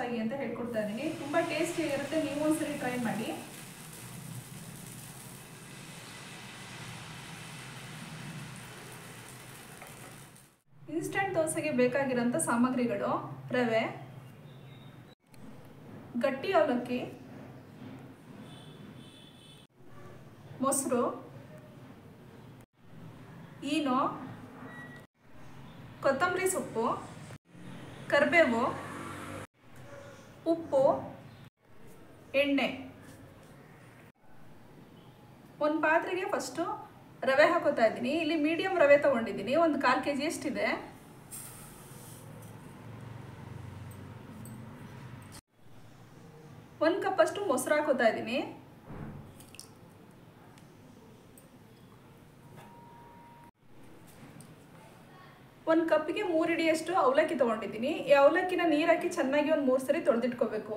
ಆಗಿ ಅಂತ ಹೇಳ್ಕೊಡ್ತಾ ಇದ್ದೀನಿ ತುಂಬ ಟೇಸ್ಟಿಯಾಗಿರುತ್ತೆ ನೀವು ಒಂದ್ಸರಿ ಟ್ರೈ ಮಾಡಿ ಇನ್ಸ್ಟಂಟ್ ದೋಸೆಗೆ ಬೇಕಾಗಿರೋಂಥ ಸಾಮಗ್ರಿಗಳು ರವೆ ಗಟ್ಟಿ ಅವಲಕ್ಕಿ ಮೊಸರು ಈನೋ ಕೊತ್ತಂಬರಿ ಸೊಪ್ಪು ಕರಿಬೇವು ಉಪ್ಪು ಎಣ್ಣೆ ಒಂದು ಪಾತ್ರೆಗೆ ಫಸ್ಟು ರವೆ ಹಾಕೋತಾ ಇದ್ದೀನಿ ಇಲ್ಲಿ ಮೀಡಿಯಮ್ ರವೆ ತೊಗೊಂಡಿದ್ದೀನಿ ಒಂದು ಕಾಲು ಕೆ ಜಿ ಎಷ್ಟಿದೆ ಒಂದು ಕಪ್ಪಷ್ಟು ಮೊಸರು ಹಾಕೋತಾ ಇದ್ದೀನಿ ಒಂದು ಕಪ್ಪಿಗೆ ಮೂರು ಹಿಡಿಯಷ್ಟು ಅವಲಕ್ಕಿ ತೊಗೊಂಡಿದ್ದೀನಿ ಈ ಅವಲಕ್ಕಿನ ನೀರು ಹಾಕಿ ಚೆನ್ನಾಗಿ ಒಂದು ಮೂರು ಸರಿ ತೊಳೆದಿಟ್ಕೋಬೇಕು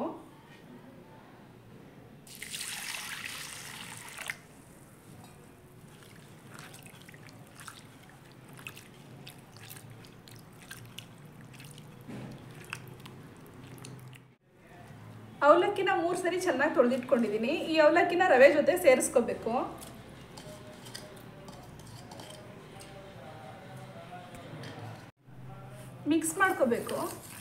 ಅವಲಕ್ಕಿನ ಮೂರು ಸರಿ ಚೆನ್ನಾಗಿ ತೊಳೆದಿಟ್ಕೊಂಡಿದ್ದೀನಿ ಈ ಅವಲಕ್ಕಿನ ರವೆ ಜೊತೆ ಸೇರಿಸ್ಕೋಬೇಕು ಮಿಕ್ಸ್ ಮಾಡ್ಕೋಬೇಕು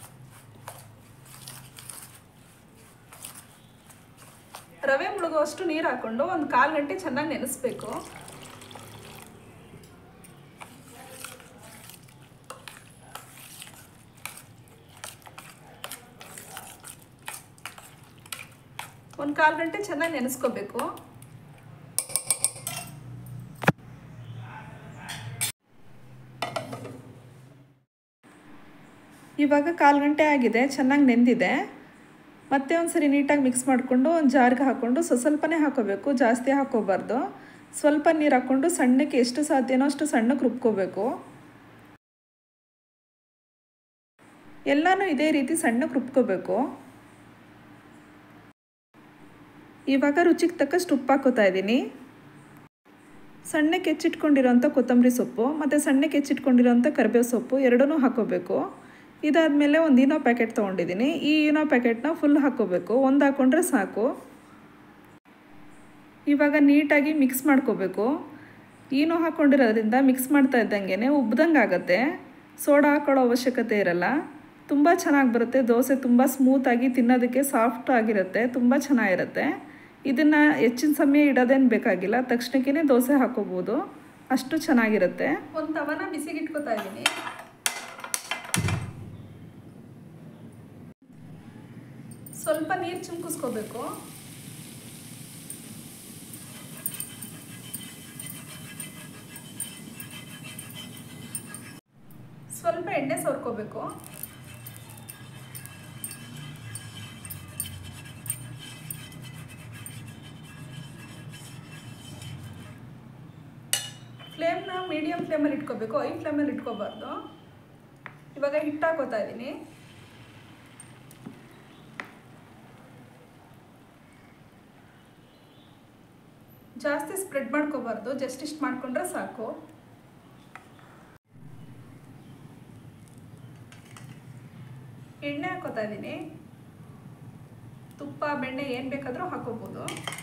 ರವೆ ಮುಳುಗುವಷ್ಟು ನೀರು ಹಾಕ್ಕೊಂಡು ಒಂದು ಕಾಲು ಗಂಟೆ ಚೆನ್ನಾಗಿ ನೆನೆಸ್ಬೇಕು ಒಂದು ಕಾಲು ಗಂಟೆ ಚೆನ್ನಾಗಿ ನೆನೆಸ್ಕೋಬೇಕು ಇವಾಗ ಕಾಲು ಗಂಟೆ ಆಗಿದೆ ಚೆನ್ನಾಗಿ ನೆಂದಿದೆ ಮತ್ತೆ ಒಂದು ಸರಿ ನೀಟಾಗಿ ಮಿಕ್ಸ್ ಮಾಡಿಕೊಂಡು ಒಂದು ಜಾರ್ಗೆ ಹಾಕ್ಕೊಂಡು ಸ್ವ ಸ್ವಲ್ಪನೇ ಹಾಕೋಬೇಕು ಜಾಸ್ತಿ ಹಾಕೋಬಾರ್ದು ಸ್ವಲ್ಪ ನೀರು ಹಾಕ್ಕೊಂಡು ಸಣ್ಣಕ್ಕೆ ಎಷ್ಟು ಸಾಧ್ಯನೋ ಅಷ್ಟು ಸಣ್ಣಕ್ಕೆ ರುಬ್ಕೋಬೇಕು ಎಲ್ಲನೂ ಇದೇ ರೀತಿ ಸಣ್ಣಕ್ಕೆ ರುಬ್ಕೋಬೇಕು ಇವಾಗ ರುಚಿಗೆ ತಕ್ಕಷ್ಟು ಉಪ್ಪು ಹಾಕೋತಾ ಇದ್ದೀನಿ ಸಣ್ಣಕ್ಕೆ ಹೆಚ್ಚಿಟ್ಕೊಂಡಿರೋಂಥ ಕೊತ್ತಂಬರಿ ಸೊಪ್ಪು ಮತ್ತು ಸಣ್ಣಕ್ಕೆ ಹೆಚ್ಚಿಟ್ಕೊಂಡಿರೋಂಥ ಕರಿಬೇವು ಸೊಪ್ಪು ಎರಡನ್ನೂ ಹಾಕೋಬೇಕು ಇದಾದಮೇಲೆ ಒಂದು ಈನೋ ಪ್ಯಾಕೆಟ್ ತೊಗೊಂಡಿದ್ದೀನಿ ಈ ಈನೋ ಪ್ಯಾಕೆಟ್ನ ಫುಲ್ ಹಾಕ್ಕೋಬೇಕು ಒಂದು ಹಾಕ್ಕೊಂಡ್ರೆ ಸಾಕು ಇವಾಗ ನೀಟಾಗಿ ಮಿಕ್ಸ್ ಮಾಡ್ಕೋಬೇಕು ಈನೋ ಹಾಕ್ಕೊಂಡಿರೋದ್ರಿಂದ ಮಿಕ್ಸ್ ಮಾಡ್ತಾ ಇದ್ದಂಗೆ ಉಬ್ದಂಗೆ ಆಗುತ್ತೆ ಸೋಡಾ ಹಾಕೊಳ್ಳೋ ಅವಶ್ಯಕತೆ ಇರಲ್ಲ ತುಂಬ ಚೆನ್ನಾಗಿ ಬರುತ್ತೆ ದೋಸೆ ತುಂಬ ಸ್ಮೂತಾಗಿ ತಿನ್ನೋದಕ್ಕೆ ಸಾಫ್ಟ್ ಆಗಿರುತ್ತೆ ತುಂಬ ಚೆನ್ನಾಗಿರುತ್ತೆ ಇದನ್ನು ಹೆಚ್ಚಿನ ಸಮಯ ಇಡೋದೇನು ಬೇಕಾಗಿಲ್ಲ ತಕ್ಷಣಕ್ಕೇ ದೋಸೆ ಹಾಕೋಬೋದು ಅಷ್ಟು ಚೆನ್ನಾಗಿರುತ್ತೆ ಒಂದು ತವನ ಬಿಸಿಗೆ ಇಟ್ಕೋತಾ ಇದ್ದೀನಿ ಸ್ವಲ್ಪ ನೀರು ಚಿಮ್ಕಿಸ್ಕೋಬೇಕು ಸ್ವಲ್ಪ ಎಣ್ಣೆ ಸೋರ್ಕೋಬೇಕು ಫ್ಲೇಮ್ನ ಮೀಡಿಯಮ್ ಫ್ಲೇಮಲ್ಲಿ ಇಟ್ಕೋಬೇಕು ಐ ಫ್ಲೇಮಲ್ಲಿ ಇಟ್ಕೋಬಾರ್ದು ಇವಾಗ ಹಿಟ್ಟು ಹಾಕೋತಾ ಇದ್ದೀನಿ ಜಾಸ್ತಿ ಸ್ಪ್ರೆಡ್ ಮಾಡ್ಕೋಬಾರ್ದು ಜಸ್ಟ್ ಇಷ್ಟು ಮಾಡ್ಕೊಂಡ್ರೆ ಸಾಕು ಎಣ್ಣೆ ಹಾಕೋತಾ ಇದ್ದೀನಿ ತುಪ್ಪ ಬೆಣ್ಣೆ ಏನು ಬೇಕಾದರೂ ಹಾಕೋಬೋದು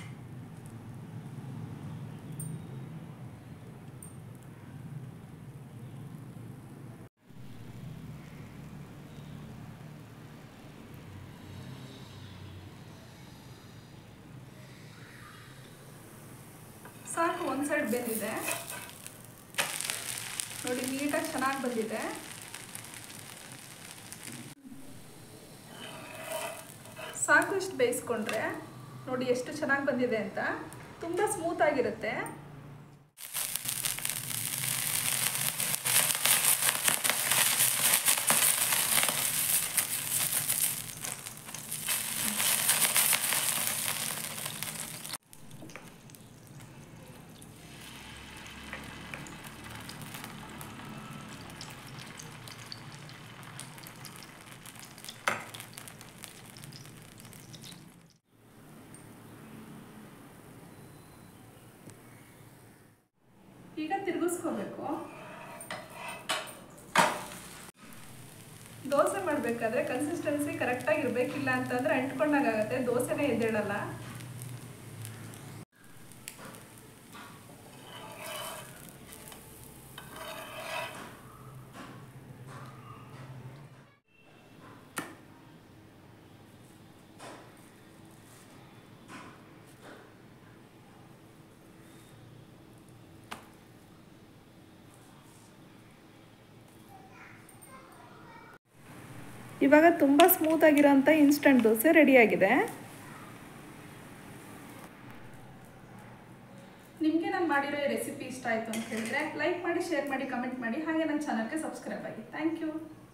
ಸಾಕು ಒಂದು ಸೈಡ್ ಬೆಂದಿದೆ ನೋಡಿ ನೀಟಾಗಿ ಚೆನ್ನಾಗಿ ಬಂದಿದೆ ಸಾಕು ಇಷ್ಟು ಬೇಯಿಸ್ಕೊಂಡ್ರೆ ನೋಡಿ ಎಷ್ಟು ಚೆನ್ನಾಗಿ ಬಂದಿದೆ ಅಂತ ತುಂಬ ಸ್ಮೂತ್ ಆಗಿರುತ್ತೆ ಈಗ ತಿರುಗಿಸ್ಕೋಬೇಕು ದೋಸೆ ಮಾಡಬೇಕು ಮಾಡಬೇಕಾದ್ರೆ ಕನ್ಸಿಸ್ಟೆನ್ಸಿ ಕರೆಕ್ಟಾಗಿ ಇರಬೇಕಿಲ್ಲ ಅಂತಂದರೆ ಅಂಟ್ಕೊಂಡಾಗತ್ತೆ ದೋಸೆನೇ ಎದ್ದೇಳಲ್ಲ ಇವಾಗ ತುಂಬ ಸ್ಮೂತಾಗಿರೋಂಥ ಇನ್ಸ್ಟಂಟ್ ದೋಸೆ ರೆಡಿಯಾಗಿದೆ ನಿಮಗೆ ನಾನು ಮಾಡಿರೋ ಈ ರೆಸಿಪಿ ಇಷ್ಟ ಆಯಿತು ಅಂತ ಹೇಳಿದ್ರೆ ಲೈಕ್ ಮಾಡಿ ಶೇರ್ ಮಾಡಿ ಕಮೆಂಟ್ ಮಾಡಿ ಹಾಗೆ ನನ್ನ ಚಾನಲ್ಗೆ ಸಬ್ಸ್ಕ್ರೈಬ್ ಆಗಿ ಥ್ಯಾಂಕ್ ಯು